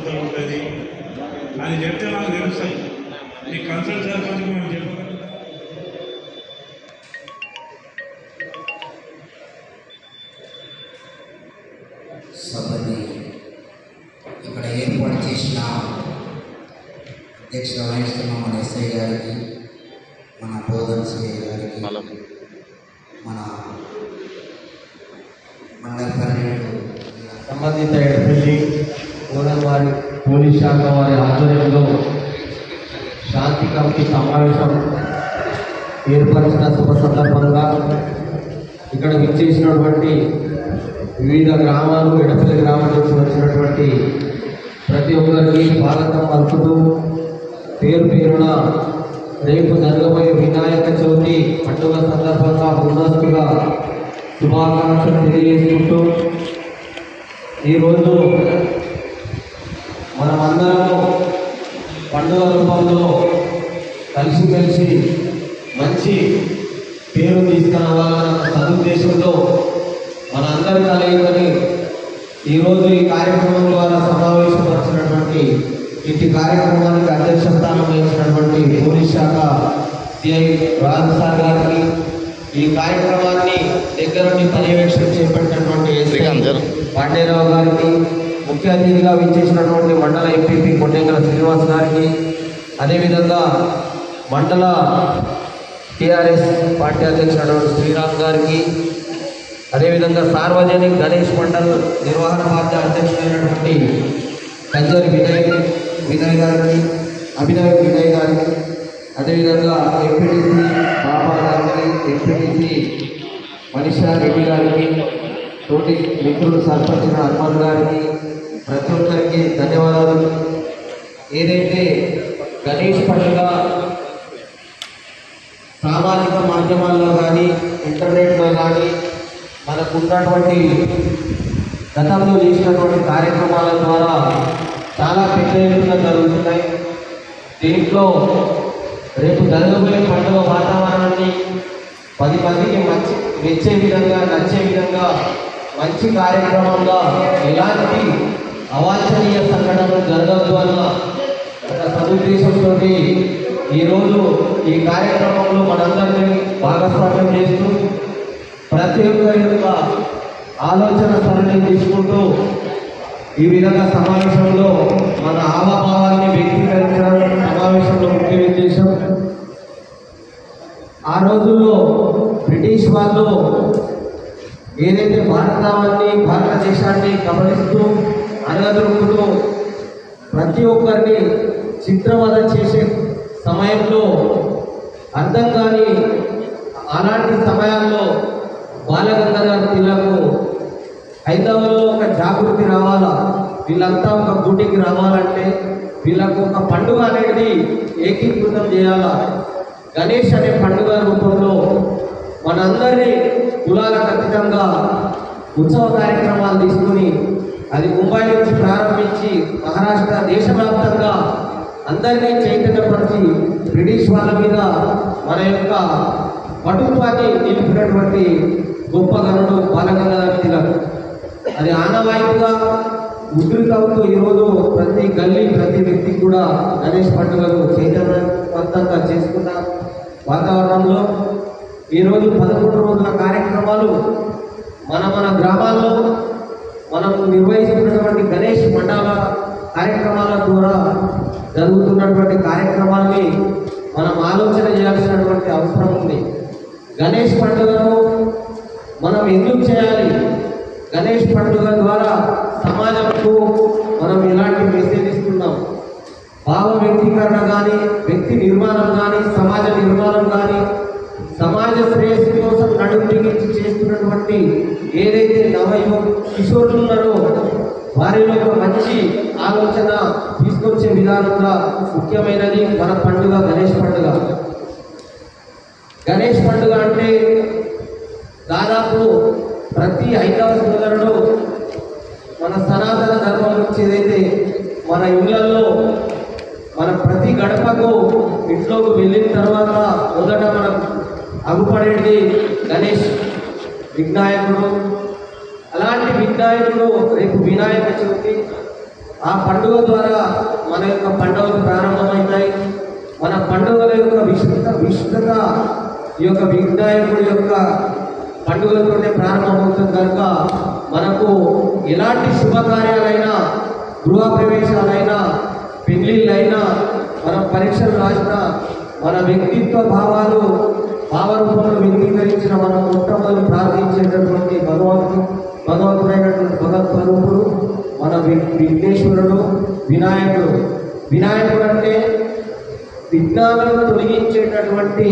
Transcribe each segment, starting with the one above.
పరిశుభ్రత ఉంటుంది అని చెప్తే నాకు తెలుస్తాయి మీ కన్సల్ట్ సర్పంచ్కి మనం చెప్పగలం సభని ఇక్కడ ఏర్పాటు చేసిన అధ్యక్షుడు వహిస్తున్న మన ఎస్ఐ గారికి మన బోధన సిఐ గారికి మన మండల పర్యటన సంబంధిత ఎడపల్లి వారి పోలీస్ శాఖ వారి ఆధ్వర్యంలో శాంతి కమిటీ సమావేశం ఏర్పరిచిన శుభ సందర్భంగా ఇక్కడ విచ్చేసినటువంటి వివిధ గ్రామాలు ఎడపల్లి గ్రామం నుంచి వచ్చినటువంటి ప్రతి ఒక్కరికి స్వాగతం పలుకుతూ పేరు పేరున రేపు జరగబోయే వినాయక చవితి పండుగ సందర్భంగా ముందస్తుగా శుభాకాంక్షలు తెలియజేసుకుంటూ ఈరోజు మనమందరము పండుగ రూపంలో కలిసిమెలిసి మంచి పేరు తీసుకురావాలన్న సదుద్దేశంతో మనందరి కలయికని ఈరోజు ఈ కార్యక్రమం ద్వారా సమావేశపరిచినటువంటి ఇట్టి కార్యక్రమానికి అధ్యక్ష స్థానం వహించినటువంటి పోలీస్ శాఖ సిఐ రాజు సార్ గారికి ఈ కార్యక్రమాన్ని దగ్గర నుండి పర్యవేక్షణ చేపట్టినటువంటి ఎస్ఐ పాండేరావు గారికి ముఖ్య అతిథిగా విచ్చేసినటువంటి మండల ఎంపీపీ కొండేకల శ్రీనివాస్ గారికి అదేవిధంగా మండల టిఆర్ఎస్ పార్టీ అధ్యక్షుడు శ్రీరామ్ గారికి అదేవిధంగా సార్వజనిక గణేష్ మండల్ నిర్వహణ పార్టీ అధ్యక్షుడైనటువంటి కంజరి వినయ్ వినయ్ గారికి అభినవ్ వినయ్ గారికి అదేవిధంగా ఎంపీటీసీ బాబా గారికి ఎంపీటీసీ మనీషా రెడ్డి గారికి తోటి మిత్రులు సర్పంచ్ హనుమాన్ గారికి ప్రతి ఒక్కరికి ధన్యవాదాలు ఏదైతే గణేష్ పండుగ సామాజిక మాధ్యమాల్లో కానీ ఇంటర్నెట్లో కానీ మనకు ఉన్నటువంటి గతంలో చేసినటువంటి కార్యక్రమాల ద్వారా చాలా పెద్ద ఎత్తున జరుగుతున్నాయి దీంట్లో రేపు జరగబోయే పండుగ వాతావరణాన్ని పది మందికి మంచి మెచ్చే విధంగా నచ్చే విధంగా మంచి కార్యక్రమంగా ఎలాంటి అవాంఛనీయ సంఘటనలు జరగదు అన్న ఒక సదుద్దేశంతో ఈరోజు ఈ కార్యక్రమంలో మనందరినీ భాగస్వామ్యం చేస్తూ ప్రతి ఒక్కరి యొక్క ఆలోచన సరళి తీసుకుంటూ ఈ విధంగా సమావేశంలో మన హావభావాన్ని వ్యక్తీకరించడం సమావేశంలో ముఖ్య ఉద్దేశం ఆ రోజుల్లో బ్రిటిష్ వాళ్ళు ఏదైతే భారతాన్ని భారతదేశాన్ని గమనిస్తూ అనగదొరుకుతూ ప్రతి ఒక్కరిని చిత్రవద చేసే సమయంలో అర్థం కాని అలాంటి సమయాల్లో బాలగంగాధర తిలకు హైదరాబాద్లో ఒక జాగృతి రావాలా వీళ్ళంతా ఒక గుడికి రావాలంటే వీళ్ళకు ఒక పండుగ అనేది ఏకీకృతం చేయాలా గణేష్ అనే పండుగ రూపంలో మనందరినీ కులాలకు అతీతంగా ఉత్సవ కార్యక్రమాలు తీసుకుని అది ముంబై నుంచి ప్రారంభించి మహారాష్ట్ర దేశవ్యాప్తంగా అందరినీ చైతన్యపరిచి బ్రిటిష్ వాళ్ళ మీద మన యొక్క పటుత్వాన్ని నిలిపినటువంటి గొప్ప గనుడు బాలగంగాధర తిలక్ అది ఆనవాయితీగా ఉధృతవుతూ ఈరోజు ప్రతి గల్లీ ప్రతి వ్యక్తి కూడా గణేష్ పండుగను చైతన్యవంతంగా చేసుకున్న వాతావరణంలో ఈరోజు పదకొండు రోజుల కార్యక్రమాలు మన మన గ్రామాల్లో మనం నిర్వహిస్తున్నటువంటి గణేష్ మండల కార్యక్రమాల ద్వారా జరుగుతున్నటువంటి కార్యక్రమాల్ని మనం ఆలోచన చేయాల్సినటువంటి అవసరం ఉంది గణేష్ పండుగను మనం ఎందుకు చేయాలి గణేష్ పండుగ ద్వారా సమాజంకు మనం ఎలాంటి మెసేజ్ ఇస్తున్నాం భావ వ్యక్తీకరణ కానీ వ్యక్తి నిర్మాణం కానీ సమాజ నిర్మాణం కానీ సమాజ శ్రేయస్సు కోసం నడుము బిగించి చేస్తున్నటువంటి ఏదైతే నవయువ కిషోరులు ఉన్నారో వారిలో ఒక మంచి ఆలోచన తీసుకొచ్చే విధానంగా ముఖ్యమైనది మన పండుగ గణేష్ పండుగ గణేష్ పండుగ అంటే దాదాపు ప్రతి ఐదవ సోదరుడు మన సనాతన ధర్మం నుంచి ఏదైతే మన ఇళ్లలో మన ప్రతి గడపకు ఇంట్లోకి వెళ్ళిన తర్వాత మొదట మనం అగుపడేది గణేష్ విఘ్నాయకుడు అలాంటి విఘ్నాయకుడు రేపు వినాయక చవితి ఆ పండుగ ద్వారా మన యొక్క పండుగలు ప్రారంభమవుతాయి మన పండుగల యొక్క విశుద్ధ విశుద్ధత ఈ యొక్క వినాయకుడి యొక్క పండుగలతోనే ప్రారంభమవుతుంది కనుక మనకు ఎలాంటి శుభకార్యాలైనా గృహ ప్రవేశాలైనా పెళ్ళిళ్ళైనా మనం పరీక్షలు రాసిన మన వ్యక్తిత్వ భావాలు భావరూపంలో వ్యక్తీకరించిన మనం మొట్టమొదటి ప్రార్థించేటటువంటి భగవంతుడు భగవంతుడైనటువంటి భగవత్ స్వరూపుడు మన వి- విఘ్నేశ్వరుడు వినాయకుడు వినాయకుడు అంటే విజ్ఞానం తొలగించేటటువంటి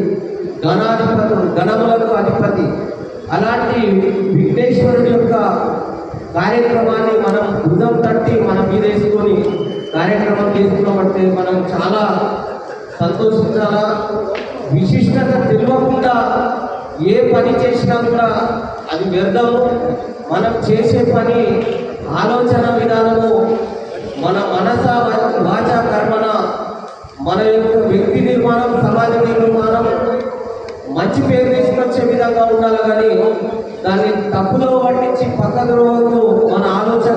గణాధిపతుడు గణములకు అధిపతి అలాంటి విఘ్నేశ్వరుడి యొక్క కార్యక్రమాన్ని మనం బుధం తట్టి మనం మీద వేసుకొని కార్యక్రమం చేస్తున్నామంటే మనం చాలా సంతోషించాలా విశిష్టత తెలియకుండా ఏ పని చేసినా కూడా అది వ్యర్థము మనం చేసే పని ఆలోచన విధానము మన మనస వాచ కర్మన మన యొక్క వ్యక్తి నిర్మాణం సమాజ నిర్మాణం మంచి పేరు తీసుకొచ్చే విధంగా ఉండాలి కానీ దాన్ని తప్పులో పట్టించి పక్కకు మన ఆలోచన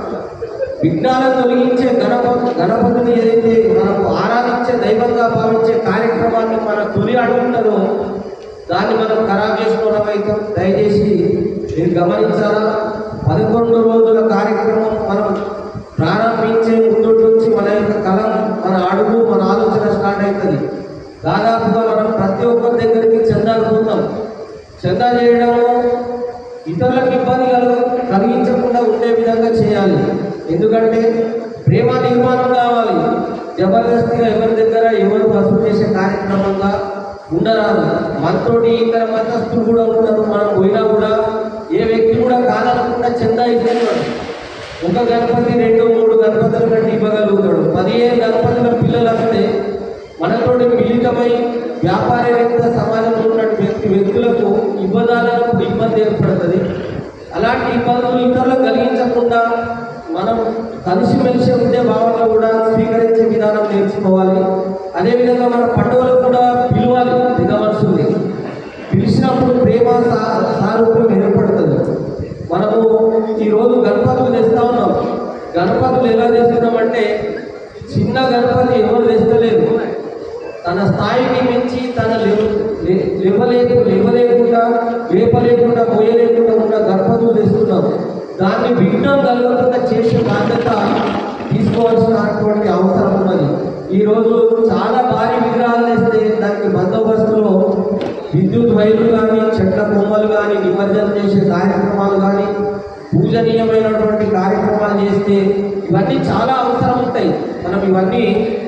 విఘ్నాలను తొలగించే గణప గణపతిని ఏదైతే మనకు ఆరాధించే దైవంగా భావించే కార్యక్రమాన్ని మన తొలి అడుగుంటుందో దాన్ని మనం ఖరాబ్ చేసుకోవడం అయితే దయచేసి మీరు గమనించాలా పదకొండు రోజుల కార్యక్రమం మనం ప్రారంభించే ముందు నుంచి మన యొక్క కలం మన అడుగు మన ఆలోచన స్టార్ట్ అవుతుంది దాదాపుగా మనం ప్రతి ఒక్కరి దగ్గరికి చందాలు పోతాం చందా చేయడము ఇతరులకు ఇబ్బంది కలుగు కలిగించకుండా ఉండే విధంగా చేయాలి ఎందుకంటే ప్రేమ నిర్మాణం కావాలి జబర్దస్తిగా ఎవరి దగ్గర ఎవరు వసూలు చేసే కార్యక్రమంగా ఉండరాదు మనతోటి ఇతర మతస్థులు కూడా ఉంటారు మనం పోయినా కూడా ఏ వ్యక్తి కూడా కాదనకుండా చందా ఇస్తున్నాడు ఒక గణపతి రెండు మూడు గణపతుల కంటే ఇవ్వగలుగుతాడు పదిహేను గణపతుల పిల్లలు వస్తే మనతోటి మిళితమై వ్యాపారవేత్త సమాజంలో ఉన్న వ్యక్తి వ్యక్తులకు ఇవ్వదాలకు ఇబ్బంది ఏర్పడుతుంది అలాంటి ఇబ్బందులు ఇతరులకు కలిగించకుండా మనం కలిసిమెలిసి ఉండే భావనలో కూడా స్వీకరించే విధానం నేర్చుకోవాలి అదేవిధంగా మన పండుగలు కూడా పిలవాలి దిగవలసింది పిలిచినప్పుడు ప్రేమ సా- సారూప్యం ఏర్పడుతుంది మనము ఈరోజు గణపతులు తెస్తా ఉన్నాం గణపతులు ఎలా తెస్తున్నామంటే చిన్న గణపతి ఎవరు తెస్తలేదు తన స్థాయికి మించి తన లెవ- లె- లేవలేకు లేవలేకుండా లేపలేకుండా పోయలేకుండా ఉన్న గణపతులు తెస్తున్నాం దాన్ని విఘ్నం కలగకుండా చేసే బాధ్యత తీసుకోవాల్సినటువంటి అవసరం ఉన్నది ఈరోజు చాలా భారీ విగ్రహాలు తెస్తే దానికి బందోబస్తులో విద్యుత్ వైర్లు కానీ చెట్ల కొమ్మలు కానీ నిమజ్జనం చేసే కార్యక్రమాలు కానీ పూజనీయమైనటువంటి కార్యక్రమాలు చేస్తే ఇవన్నీ చాలా అవసరం ఉంటాయి మనం ఇవన్నీ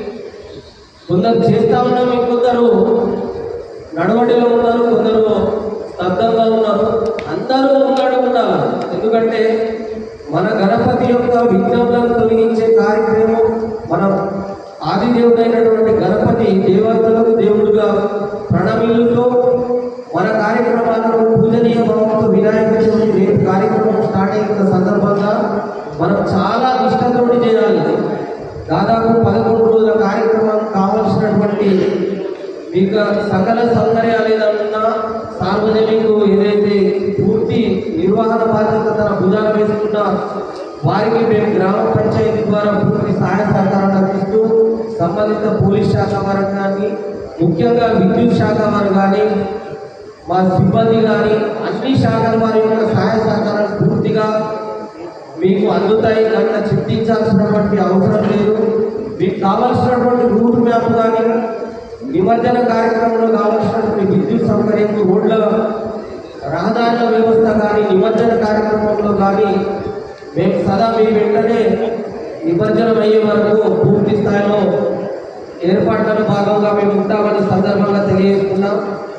కొందరు చేస్తా ఉన్నాం ఇంకొందరు నడవడిలో ఉన్నారు కొందరు స్తబ్దంగా ఉన్నారు అందరూ ఉన్నాడు ఉండాలి ఎందుకంటే మన గణపతి యొక్క విఘ్నములను తొలగించే కార్యక్రమం మనం ఆదిదేవుడైనటువంటి గణపతి దేవతలకు దేవుడుగా ప్రణమిల్లుతో మన కార్యక్రమాలను పూజనీయ భావంతో వినాయక చవితి రేపు కార్యక్రమం స్టార్ట్ అయిన సందర్భంగా మనం చాలా నిష్టతోటి చేయాలి దాదాపు పదకొండు రోజుల కార్యక్రమం కావలసినటువంటి మీకు సకల సౌకర్యాలు ఏదన్నా సార్వజనికు ఏదైతే పూర్తి నిర్వహణ బాధ్యత తన భుజాన వేసుకున్న వారికి మేము గ్రామ పంచాయతీ ద్వారా పూర్తి సహాయ సహకారాలు అందిస్తూ సంబంధిత పోలీస్ శాఖ వారు కానీ ముఖ్యంగా విద్యుత్ శాఖ వారు కానీ మా సిబ్బంది కానీ అన్ని శాఖల వారి యొక్క సహాయ సహకారాలు పూర్తిగా మీకు అందుతాయి కనుక చింతించాల్సినటువంటి అవసరం లేదు మీకు కావాల్సినటువంటి రూట్ మ్యాప్ కానీ నిమజ్జన కార్యక్రమంలో కావాల్సినటువంటి విద్యుత్ సౌకర్యం రోడ్ల రహదారుల వ్యవస్థ కానీ నిమజ్జన కార్యక్రమంలో కానీ మేము సదా మీ వెంటనే నిమజ్జనం అయ్యే వరకు పూర్తి స్థాయిలో ఏర్పాట్లలో భాగంగా మేము ఉంటామని సందర్భంగా తెలియజేస్తున్నాం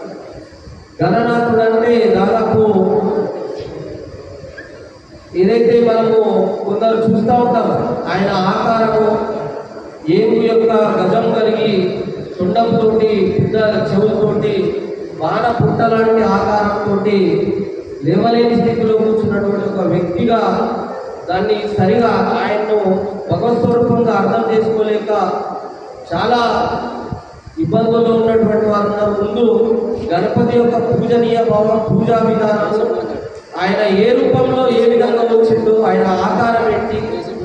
గణనాథుడు అంటే దాదాపు ఏదైతే మనము కొందరు చూస్తూ ఉంటాం ఆయన ఆకారము ఏనుగు యొక్క గజం కలిగి చుండంతోటి పెద్ద చెవులతోటి బాణ పుట్ట లాంటి ఆకారంతో లేవలేని స్థితిలో కూర్చున్నటువంటి ఒక వ్యక్తిగా దాన్ని సరిగా ఆయన్ను భగవత్ స్వరూపంగా అర్థం చేసుకోలేక చాలా ఇబ్బందుల్లో ఉన్నటువంటి వారు ఉన్నారు. ముందు గణపతి యొక్క పూజనీయ భావం పూజా విధానం ఆయన ఏ రూపంలో ఏ విధంగా వచ్చిందో ఆయన ఆకారం ఏంటి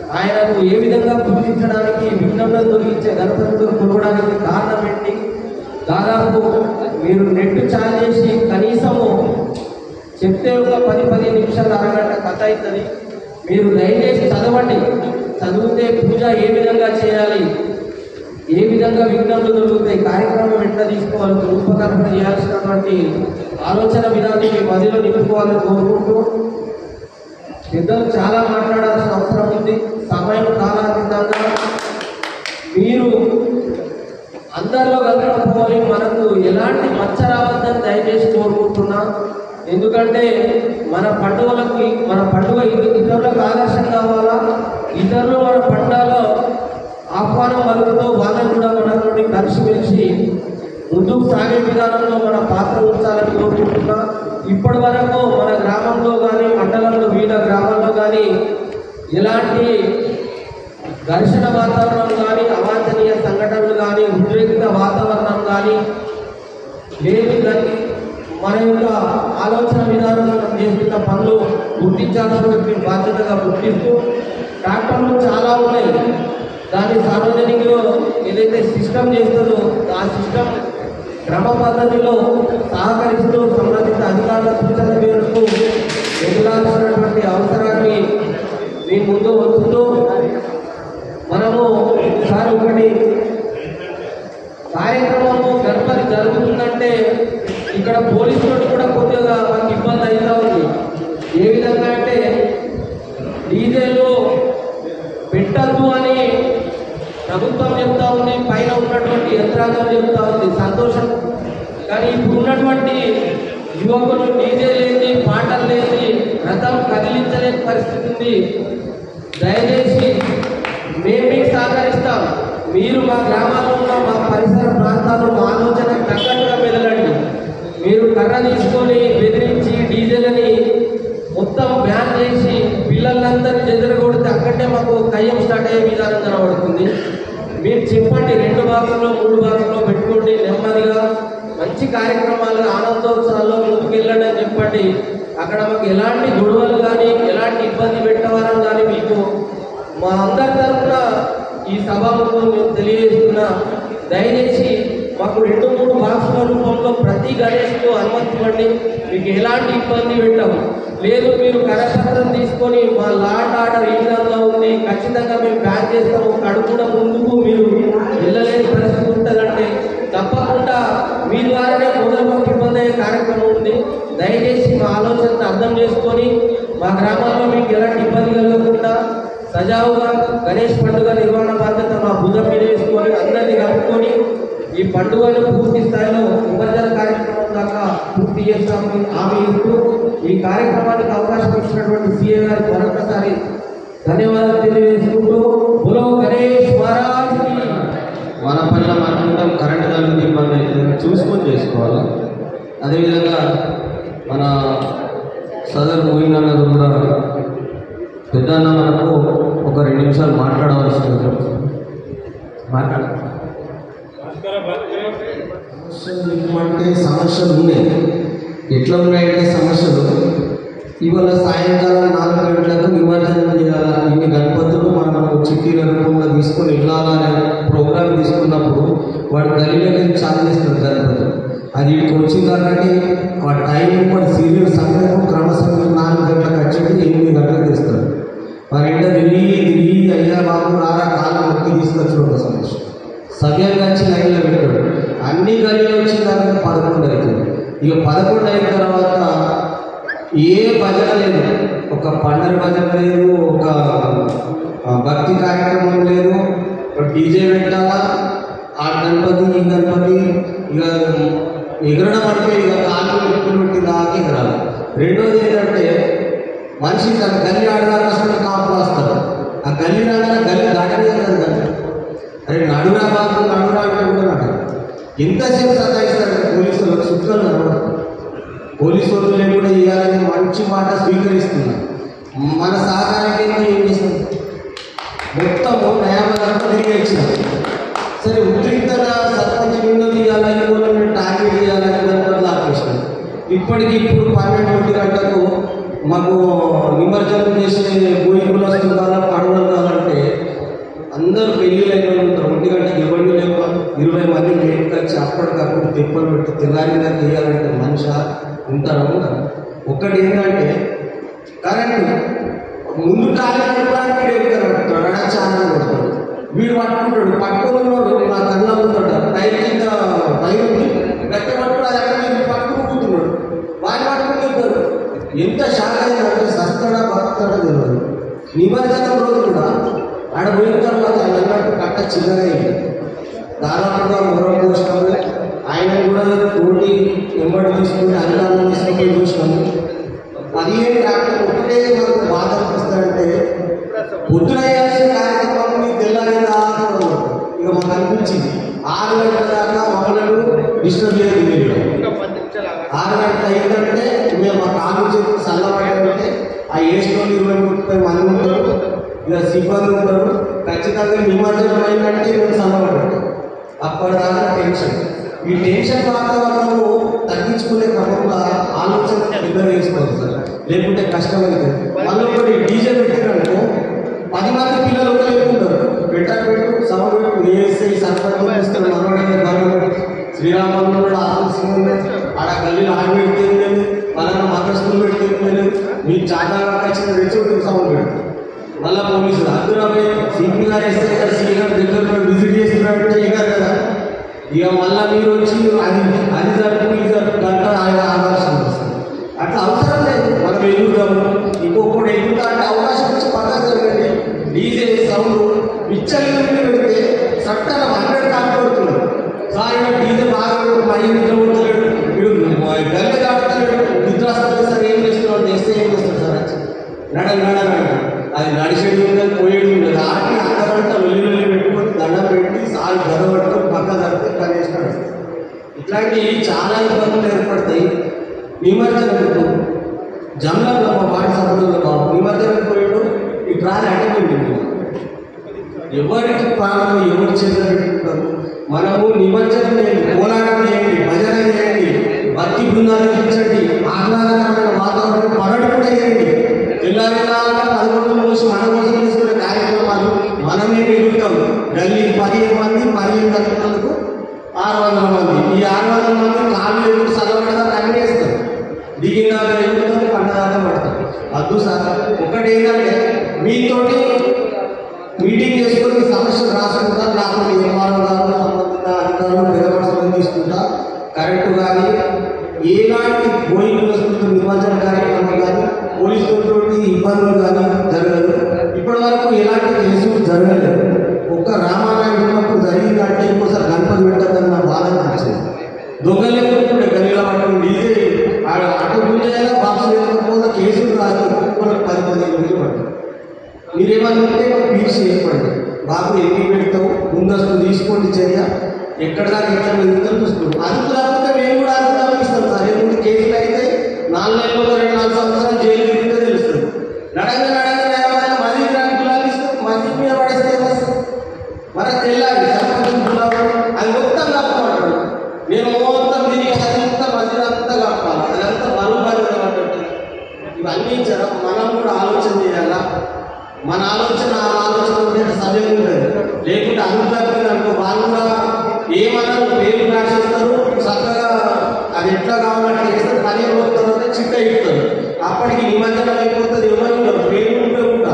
ఆయనకు ఏ విధంగా పూజించడానికి విఘ్నంలో తొలగించే గణపతితో కొలవడానికి కారణం ఏంటి దాదాపు మీరు నెట్ చాలు చేసి కనీసము చెప్తే ఒక పది పది నిమిషాలు అరగంట కథ అవుతుంది మీరు దయచేసి చదవండి చదివితే పూజ ఏ విధంగా చేయాలి ఏ విధంగా విఘ్నాలు దొరుకుతాయి కార్యక్రమం ఎట్లా తీసుకోవాలి రూపకల్పన చేయాల్సినటువంటి ఆలోచన విధానం మీ మదిలో నింపుకోవాలని కోరుకుంటూ పెద్దలు చాలా మాట్లాడాల్సిన అవసరం ఉంది సమయం కాలాతీతంగా మీరు అందరిలో కలగకపోవాలి మనకు ఎలాంటి మచ్చ రావద్దని దయచేసి కోరుకుంటున్నా ఎందుకంటే మన పండుగలకి మన పండుగ ఇతరు- ఇతరులకు ఆదర్శం కావాలా ఇతరులు మన పండుగలో ఆహ్వానం పలుకుతూ వాళ్ళని కూడా మనతోటి కలిసిమెలిసి ముందుకు సాగే విధానంలో మన పాత్ర ఉంచాలని కోరుకుంటున్నా ఇప్పటి వరకు మన గ్రామంలో కానీ మండలంలో వివిధ గ్రామాల్లో కానీ ఎలాంటి ఘర్షణ వాతావరణం కానీ అవాంఛనీయ సంఘటనలు కానీ ఉద్రేకిత వాతావరణం కానీ లేదు కానీ మన యొక్క ఆలోచన విధానంలో మనం చేస్తున్న పనులు గుర్తించాల్సినటువంటి బాధ్యతగా గుర్తిస్తూ ట్రాక్టర్లు చాలా ఉన్నాయి దాని సార్వజనికులు ఏదైతే సిస్టమ్ చేస్తుందో ఆ సిస్టమ్ క్రమ పద్ధతిలో సహకరిస్తూ సంబంధిత అధికారుల సూచన మేరకు ఎదురాల్సినటువంటి అవసరాన్ని మీ ముందు వస్తుందో మనము ఒకసారి ఒకటి కార్యక్రమము గణపతి జరుగుతుందంటే ఇక్కడ పోలీసులు కూడా కొద్దిగా మనకి ఇబ్బంది అవుతా ఉంది ఏ విధంగా అంటే డీజేలు పెట్టద్దు అని ప్రభుత్వం చెప్తా ఉంది పైన ఉన్నటువంటి యంత్రాంగం చెప్తా ఉంది సంతోషం కానీ ఇప్పుడు ఉన్నటువంటి యువకులు డీజే లేని పాటలు లేని రథం కదిలించలేని పరిస్థితి ఉంది దయచేసి మేము మీకు సహకరిస్తాం మీరు మా గ్రామాల్లో ఉన్న మా పరిసర ప్రాంతాల్లో మా ఆలోచన తగ్గట్టుగా మెదలండి మీరు కర్ర తీసుకొని బెదిరించి డీజేలని మొత్తం బ్యాన్ చేసి పిల్లలందరినీ చెదరగొడితే అక్కడే మాకు కయ్యం స్టార్ట్ అయ్యే విధానం కనబడుతుంది మీరు చెప్పండి రెండు భాగంలో మూడు భాగంలో పెట్టుకోండి నెమ్మదిగా మంచి కార్యక్రమాలు ఆనందోత్సవాల్లో ముందుకెళ్ళండి అని చెప్పండి అక్కడ మాకు ఎలాంటి గొడవలు కానీ ఎలాంటి ఇబ్బంది పెట్టవాలని కానీ మీకు మా అందరి తరఫున ఈ సభాముఖం మేము తెలియజేస్తున్నా దయచేసి మాకు రెండు మూడు బాక్సుల రూపంలో ప్రతి గణేష్కు అనుమతి ఇవ్వండి మీకు ఎలాంటి ఇబ్బంది పెట్టాము లేదు మీరు కరపత్రం తీసుకొని మా లాట్ ఆర్డర్ ఈ విధంగా ఉంది ఖచ్చితంగా మేము బ్యాన్ చేస్తాము కడుపున ముందుకు మీరు వెళ్ళలేని పరిస్థితి ఉంటుందంటే తప్పకుండా మీ ద్వారానే మొదలు మాకు ఇబ్బంది అయ్యే కార్యక్రమం ఉంది దయచేసి మా ఆలోచనను అర్థం చేసుకొని మా గ్రామాల్లో మీకు ఎలాంటి ఇబ్బంది కలగకుండా సజావుగా గణేష్ పండుగ నిర్వహణ బాధ్యత మా భుజం మీద వేసుకొని అందరినీ కలుపుకొని ఈ పండుగను పూర్తి స్థాయిలో విభజన కార్యక్రమం దాకా పూర్తి చేస్తామని హామీ ఇస్తూ ఈ కార్యక్రమానికి అవకాశం ఇచ్చినటువంటి సీఏ గారికి మరొకసారి ధన్యవాదాలు తెలియజేసుకుంటూ బులో గణేష్ మహారాజ్కి మన పనిలో మనకుంటాం కరెంట్ కలిగి ఇబ్బంది అవుతుంది చూసుకొని చేసుకోవాలి అదేవిధంగా మన సదర్ మూవింగ్ అన్నది కూడా పెద్దన్న మనకు ఒక రెండు నిమిషాలు మాట్లాడవలసి ఉంది మాట్లాడ అంటే సమస్యలు ఉన్నాయి ఎట్లా ఉన్నాయంటే సమస్యలు ఇవాళ సాయంకాలం నాలుగు గంటలకు నిమజ్జనం చేయాలా ఇన్ని గణపతులు మనం చిట్టీల రూపంలో తీసుకొని వెళ్ళాలనే ప్రోగ్రామ్ తీసుకున్నప్పుడు వాడు గలీలోకి చాలు చేస్తారు గణపతులు అది ఇక్కడికి వచ్చిన కాబట్టి ఆ టైం వాడు సీరియల్ సమయం క్రమసంఖ్య నాలుగు గంటలకు వచ్చేది ఎనిమిది గంటలకు తెస్తారు మరి ఇంట తిరిగి తిరిగి అయ్యా బాబు రారా కాలం మొక్కి తీసుకొచ్చిన ఒక సమస్య సవ్యంగా వచ్చి లైన్లో పెట్టాడు అన్ని గడిలో వచ్చిన తర్వాత పదకొండు అవుతుంది ఇక పదకొండు అయిన తర్వాత ఏ భజన లేదు ఒక పండగ భజన లేదు ఒక ఆ, భక్తి కార్యక్రమం లేదు ఒక డీజే పెట్టాలా ఆ గణపతి ఈ గణపతి ఇక ఎగరడం అంటే ఇక కాళ్ళు ఎక్కులు పెట్టి దాకా ఎగరాలి రెండోది ఏంటంటే మనిషి తన గల్లి ఆడదాకా అసలు కాపులు వస్తారు ఆ గల్లి రాగానే గల్లి దాటలేదు కదా అరే నడురా బాబు నడురా అంటే కూడా నడరు. ఎంతసేపు సతాయిస్తారు పోలీసు వాళ్ళకి చుట్టాలు నడవరు పోలీసు వాళ్ళు లేకుండా చేయాలని మంచి మాట స్వీకరిస్తున్నారు మన సహకారానికి ఏంటో ఏం చేస్తుంది మొత్తము న్యాయబద్ధంగా తిరిగి ఇచ్చిన సరే ఉద్రిక్తత సర్పంచ్ విండో తీయాలని కూడా టార్గెట్ చేయాలని దాంట్లో ఆపేసినాం ఇప్పటికి ఇప్పుడు పన్నెండు ఒంటి గంటకు మాకు నిమజ్జనం చేసే భూమి కులస్తులు కాదా పడవలు కాదంటే అందరూ పెళ్ళిళ్ళు అయిన వాళ్ళు ఉంటారు ఒంటి గంటకి ఇవ్వండి లేక ఇరవై మంది వచ్చి అప్పటికప్పుడు తిప్పలు పెట్టి తెల్లారిగా తీయాలంటే మనిషి ఉంటారు ఉంటారు ఒక్కటి ఏంటంటే కరెంటు ముందు టాలీ నడపడానికి ఎక్కుతాడు చాలా కొడతాడు వీడు పట్టుకుంటాడు పట్టుకున్నాడు నా కన్నా ఉంటాడు టైర్ కింద టైర్ ఉంది గట్టి పట్టుకుని అది అక్కడ వీడు పట్టుకుంటున్నాడు వాడిని పట్టుకుంటాడు ఎంత షాక్ అయిందంటే సస్తాడా బతుకుతాడా తెలియదు నిమజ్జనం రోజు కూడా ఆడ పోయిన తర్వాత ఆయన అన్నట్టు కట్ట చిన్నగా అయింది దాదాపుగా మొరం పోసినాము ఆయన కూడా తోటి వెంబడి తీసుకుని అధికారులు తీసుకొని చూసినాము అది ఏం కాకుండా ఒకటే మనకు బాధ అనిపిస్తుందంటే పొద్దున చేయాల్సిన కార్యక్రమం మీకు తెల్లారిందా అనుకోవడం ఇక మాకు అనిపించింది ఆరు గంటల దాకా మమ్మల్ని డిస్టర్బ్ చేయదు మీరు ఆరు గంటల అయిందంటే మేము మా కాలు చేతి చల్లబడాలంటే ఆ ఏసులో ఇరవై ముప్పై మంది ఉంటారు ఇక సిబ్బంది ఉంటారు ఖచ్చితంగా నిమజ్జనం అయిందంటే మేము చల్లబడ్డాడు అప్పటిదాకా టెన్షన్ ఈ టెన్షన్ వాతావరణము తగ్గించుకునే క్రమంలో ఆలోచన పెద్దగా వేసుకోవాలి సార్ లేకుంటే కష్టమైంది మళ్ళీ ఒకటి డీజే పెట్టిననుకో పది మంది పిల్లలు ఒక లేకుంటారు పెట్ట పెట్టు సభ పెట్టు ఏఎస్ఐ సర్పంచ్ ఇస్తారు మనోడే గవర్నమెంట్ శ్రీరామన్ ఆఫీసింగ్ ఆడ గల్లీలో ఆడి పెడితే లేదు పలానా మద్రస్తులు పెడితే లేదు మీకు చాలా వచ్చిన రెచ్చోటి సౌండ్ పెట్టు మళ్ళా పోలీసులు అందరూ సిపి గారు ఎస్ఐ గారు సిఐ గారు దగ్గర విజిట్ చేసినట్టు చేయగారు కదా ఇక మళ్ళా మీరు వచ్చి అది అది జరుపు ఇది జరుపు గంట ఆయన ఆదర్శం వస్తుంది అట్లా అవసరం లేదు మనం ఎదుగుతాము ఇంకొకటి ఎదుగుతా అంటే అవకాశం వచ్చి పక్కన జరగండి డీజే సౌండ్ విచ్చలు పెడితే చట్టాలు హండ్రెడ్ కాకపోతున్నారు సార్ ఈయన డీజే బాగా పెడుతూ మరీ నిద్ర పోతలేడు వీడు గల్లె దాటుతలేడు నిద్ర వస్తుంది సార్ ఏం చేస్తున్నాడు చేస్తే ఏం చేస్తాడు సార్ వచ్చి నడ నడ నడ అది నడిచేది ఉండదు పోయేది ఉండదు ఆటి అర్ధగంట వెళ్ళి వెళ్ళి పెట్టుకొని దండం పెట్టి సార్ గద పట్టుకొని పక్క జరిపితే కనేసినాడు ఇట్లాంటివి చాలా ఇబ్బందులు ఏర్పడతాయి నిమజ్జనంకు జమలంలో మా వాడి సభ్యులు బాబు నిమజ్జనం పోయాడు ఈ ట్రాలి అటెండ్ ఎవరికి ప్రాణం ఎవరి చేతులు పెట్టుకుంటారు మనము నిమజ్జనం చేయండి పోరాటం చేయండి భజన చేయండి భక్తి బృందాలు ఇచ్చండి ఆహ్లాదకరమైన వాతావరణం పరడు కూడా చేయండి తెల్లారిదాకా పదకొండు మోసి మన కోసం చేసుకునే కార్యక్రమాలు మనమే మిగులుతాం గల్లీ పదిహేను మంది పదిహేను తరగతులకు ఆరు వందల మంది ఈ ఆరు వందల మంది కాళ్ళు ఎదురు చదవడం కనిపిస్తారు దిగినాక ఎదుగుతాం పండదాకా పడతాం అద్దు సార్ ఒకటి ఏంటంటే మీతోటి మీటింగ్ చేసుకొని సమస్యలు రాసుకుంటా నాకు ఎంఆర్ఓ గారు సంబంధిత అధికారులు పెద్ద మనుషులను తీసుకుంటా కరెంటు కానీ ఏలాంటి పోయింగ్ వస్తువులతో నిమజ్జన కార్యక్రమం కానీ పోలీసులతో ఇబ్బందులు కానీ జరగదు ఇప్పటి వరకు ఎలాంటి కేసులు జరగలేదు ఒక్క రామానాయుడు ఉన్నప్పుడు జరిగిందంటే ఇంకోసారి గణపతి పెట్టద్దన్న బాధ నచ్చింది దొంగలు కూడా గల్లీలో పట్టుకుని డీజే ఆడ అటు గుంజేలా బాక్స్ లేకపోతే కేసులు రాదు మనకు పది పదిహేను వేలు పడుతుంది మీరేమన్నా ఉంటే పీసీ ఏర్పడండి బాబు ఎన్ని పెడతావు ముందస్తు తీసుకోండి చర్య ఎక్కడ దాకా ఎట్లా వెళ్తాం చూసుకుంటాం అదుపు తప్పితే మేము కూడా అదుపు తప్పిస్తాం సార్ ఎప్పుడు కేసులు అయితే నాలుగు నెలలు రెండు నాలుగు సంవత్సరాలు జైలు తిరిగితే తెలుస్తుంది నడంగా నడంగా ఏమైనా మళ్ళీ రెండు గులాలు తీసుకొని మసీద్ మీద పడేస్తే ఏమొస్తుంది మనకు తెల్లాలి సర్పంచ్ గులాబు అది మొత్తం కప్పమంటాడు నేను మొత్తం తిరిగి అదంతా మసీద్ అంతా కప్పాలి అదంతా బరువు బరువు పడ్డట్టు ఇవన్నీ జర మనం కూడా ఆలోచన చేయాలా మన ఆలోచన ఆ ఆలోచన ఉంటే సభ్యం ఉంటుంది లేకుంటే అందుబాటులో అనుకో వాళ్ళు కూడా ఏమన్నారు పేరు రాసేస్తారు చక్కగా అది ఎట్లా కావాలంటే చేస్తారు పని పోతారు చిట్ట ఇస్తారు అప్పటికి నిమజ్జనం అయిపోతుంది ఎవరు ఉండరు పేరు ఉంటే ఉంటా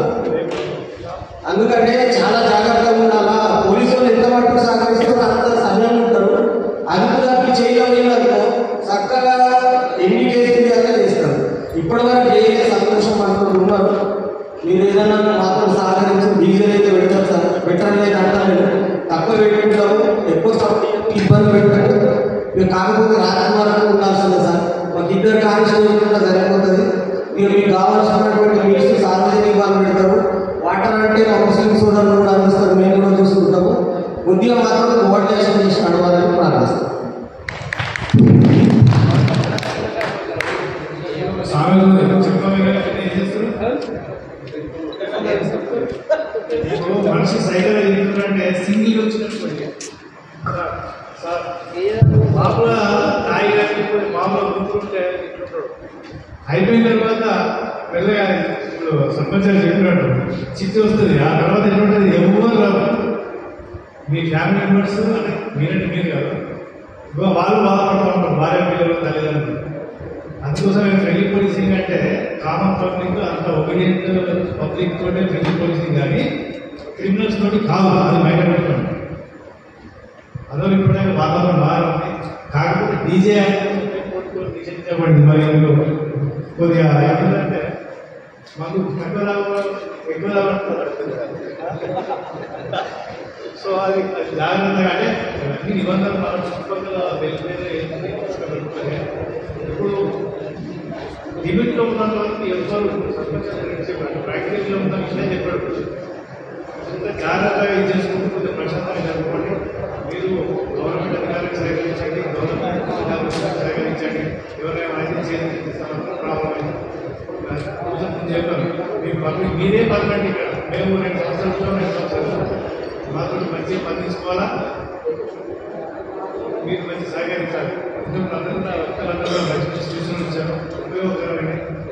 అందుకంటే చాలా జాగ్రత్తగా ఉండాలా పోలీసు వాళ్ళు ఎంత మటుకు సహకరిస్తారో అంత సమయం ఉంటారు అదుపు తప్పి చేయగలిగిననుకో చక్కగా ఎన్ని కేసులు చేయాలో చేస్తారు ఇప్పటివరకు ఏ సంతోషం అనుకుంటున్నారు మీరు ఏదైనా మాత్రం సహకరించి డీజిల్ అయితే పెట్టారు సార్ పెట్టడం లేదు అంటలేదు తక్కువ పెట్టుకుంటాము ఎక్కువ సబ్సిడీ ఇబ్బంది పెట్టండి మీరు కాకపోతే రాజకుమారులు ఉండాల్సిందే సార్ మాకు ఇద్దరు కానిస్టేబుల్ కూడా సరిపోతుంది ఇక మీకు కావాల్సినటువంటి మీల్స్ సార్వజనిక వాళ్ళు పెడతారు వాటర్ అంటే మా ముస్లిం సోదరులు కూడా అందిస్తారు మేము కూడా చూసుకుంటాము కొద్దిగా మాత్రం కోఆర్డినేషన్ చేసి నడవాలని ప్రార్థిస్తాం సామెత చెప్పాలి కానీ ఏం చేస్తారు ఇప్పుడు మనిషి సైకిల్ తిరుగుతుంటే సింగిల్ వచ్చినట్టు మామూలుగా తాగి లేకపోతే మామూలుగా గుర్తుంటే ఇట్లుంటాడు అయిపోయిన తర్వాత వెళ్ళగా ఇప్పుడు సర్పంచ్ గారు చెప్పినట్టు చిట్టి వస్తుంది ఆ తర్వాత ఎట్లుంటుంది ఎవరు రాదు మీ ఫ్యామిలీ మెంబర్స్ అంటే మీరంటే మీరు కాదు ఇగో వాళ్ళు బాధపడుతూ ఉంటారు భార్య పిల్లలు తల్లిదండ్రులు అందుకోసం ఫ్రెండ్లీ పోలీసింగ్ అంటే కామన్ పబ్లిక్ అంత ఒబీడియంట్ పబ్లిక్ తోటే ఫ్రెండ్లీ పోలీసింగ్ కానీ క్రిమినల్స్ తోటి కాదు అది బయట పెట్టుకోండి అదో ఇప్పుడైనా వాతావరణం బాగా ఉంది కాకపోతే డీజే నిషేధించబడింది మరి ఇందులో కొద్దిగా ఏంటంటే మాకు ఎక్కువ లాభం ఎక్కువ లాభం సో అది అది జాగ్రత్తగా అంటే అన్ని నిబంధనలు మన చుట్టుపక్కల వెళ్ళిపోయిన ఇప్పుడు లిమిట్లో ఉన్న వాళ్ళకి ఎవరు చెప్పాడు ప్రాక్టికల్గా ఉన్న విషయం చెప్పాడు ఇంత జాగ్రత్తగా ఇది చేసుకుంటూ కొంచెం ప్రశాంతంగా జరుపుకోండి మీరు గవర్నమెంట్ అధికారులకు సహకరించండి గవర్నమెంట్ అధికారులకు సహకరించండి ఎవరైనా అయితే చేస్తారో ప్రాబ్లం చెప్పాను మీ పబ్లిక్ మీరే పదకండి ఇక్కడ మేము రెండు సంవత్సరాలతో రెండు సంవత్సరాలు మాతో మంచిగా పనిచేసుకోవాలా మీరు మంచి సహకరించాలి ఎందుకంటే అందరూ నా వ్యక్తులందరూ కూడా మంచి సూచనలు ఇచ్చారు ఉపయోగకరమైన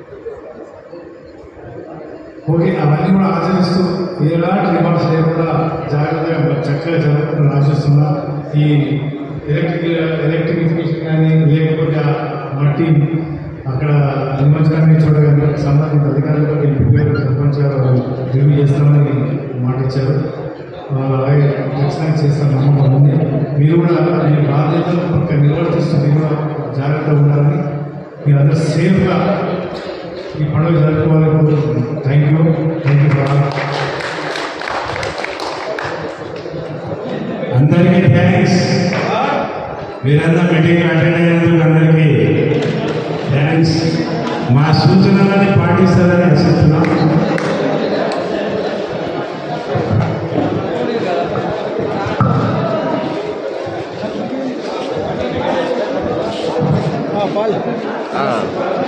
ఓకే అవన్నీ కూడా ఆచరిస్తూ ఎలాంటి రిమార్క్స్ లేకుండా జాగ్రత్తగా చక్కగా జరుగుతుందని ఆశిస్తున్నా ఈ ఎలక్ట్రిక్ ఎలక్ట్రిఫికేషన్ కానీ లేకపోతే ఆ మట్టి అక్కడ నిమజ్జనాన్ని చూడగానే సంబంధిత అధికారులతో ప్రిపేర్ సర్పంచ్ గారు రివ్యూ చేస్తామని మాట ఇచ్చారు వాళ్ళు అలాగే ఖచ్చితంగా చేస్తారని నమ్మకం ఉంది మీరు కూడా మీ బాధ్యతలు పక్క నిర్వర్తిస్తూ మీరు కూడా జాగ్రత్తగా ఉండాలని మీరందరూ సేఫ్గా ఈ పండుగ జరుపుకోవాలని కోరుకుంటున్నాను thank you thank you for అందరికీ థ్యాంక్స్ మీరందరూ మీటింగ్ అటెండ్ అయినందుకు అందరికీ థ్యాంక్స్ మా సూచనలని పాటిస్తారని ఆశిస్తున్నాం ఆ